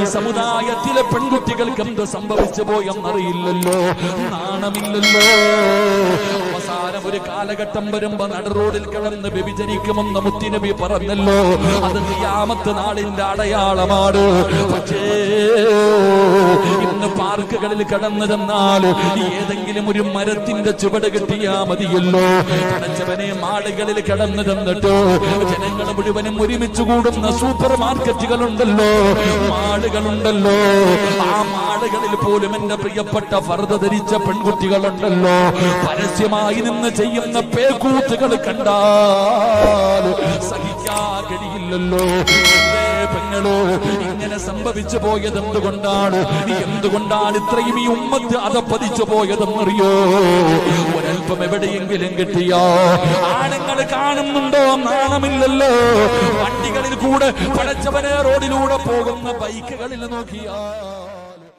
സമുദായത്തിലെ പെൺകുട്ടികൾക്ക് എന്ത് സംഭവിച്ചു പോയെന്നറിയില്ലല്ലോ നാണമില്ലല്ലോ അവസാനം ഒരു കാലഘട്ടം വരുമ്പോ നട റോഡിൽ കിടന്ന് വ്യഭിചരിക്കുമെന്ന് മുത്തിനബി പറഞ്ഞല്ലോ അത് ഖിയാമത്ത് നാളിന്റെ അടയാളമാണ് പക്ഷേ ഇന്ന് പാർക്കുകളിൽ കടന്നു ചെന്നാൽ ഏതെങ്കിലും ഒരു മരത്തിന്റെ ചുവട് കിട്ടിയാ മതിയല്ലോ കടച്ചവനെ മാളുകളിൽ കടന്നു ചെന്നിട്ട് ജനങ്ങൾ മുഴുവനും ഒരുമിച്ച് കൂടുന്ന സൂപ്പർ മാർക്കറ്റുകളുണ്ടല്ലോ മാളുകളുണ്ടല്ലോ ആ മാളുകളിൽ പോലും എന്റെ പ്രിയപ്പെട്ട ഫർദ ധരിച്ച പെൺകുട്ടികളുണ്ടല്ലോ പരസ്യമായി നിന്ന് ചെയ്യുന്ന പേക്കൂത്തുകൾ കണ്ടാൽ സഹിക്കാൻ കഴിയില്ലല്ലോ എന്തേ പെങ്ങളോ ഇങ്ങനെ സംഭവിച്ചു പോയത് എന്തുകൊണ്ടാണ് എന്തുകൊണ്ടാണ് ഇത്രയും ഈ ഉമ്മത്ത് അതപ്പതിച്ചു പോയതെന്നറിയോ ഒരൽപ്പം എവിടെയെങ്കിലും കിട്ടിയോ ആണുങ്ങൾ കാണുന്നുണ്ടോ നാണമില്ലല്ലോ വണ്ടികളിൽ കൂടെ പടച്ചവനെ റോഡിലൂടെ പോകുന്ന ബൈക്കുകളിൽ നോക്കിയാ